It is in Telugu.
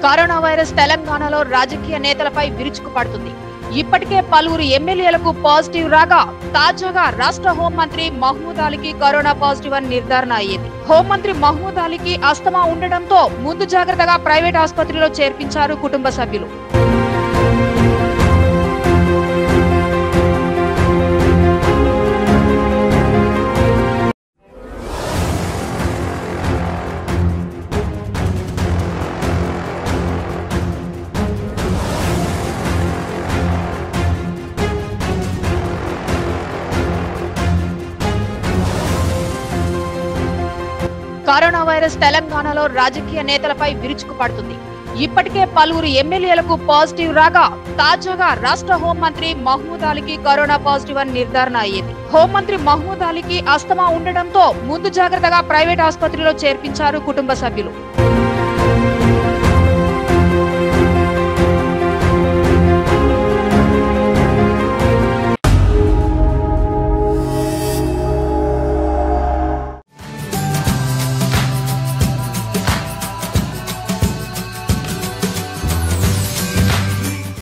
కరోనా వైరస్ తెలంగాణలో రాజకీయ నేతలపై విరుచుకుపడుతుంది ఇప్పటికే పలువురు ఎమ్మెల్యేలకు పాజిటివ్ రాగా తాజాగా రాష్ట్ర హోంమంత్రి మహమూద్ అలీకి కరోనా పాజిటివ్ అని నిర్ధారణ అయ్యింది హోంమంత్రి మహమూద్ అలీకి అస్తమా ఉండడంతో ముందు జాగ్రత్తగా ప్రైవేట్ ఆసుపత్రిలో చేర్పించారు కుటుంబ సభ్యులు కరోనా వైరస్ తెలంగాణలో రాజకీయ నేతలపై విరుచుకుపడుతుంది ఇప్పటికే పలువురు ఎమ్మెల్యేలకు పాజిటివ్ రాగా తాజాగా రాష్ట్ర హోంమంత్రి మహమూద్ అలీకి కరోనా పాజిటివ్ అని నిర్ధారణ అయ్యింది హోంమంత్రి మహమూద్ అలీకి అస్తమా ఉండడంతో ముందు జాగ్రత్తగా ప్రైవేట్ ఆసుపత్రిలో చేర్పించారు కుటుంబ సభ్యులు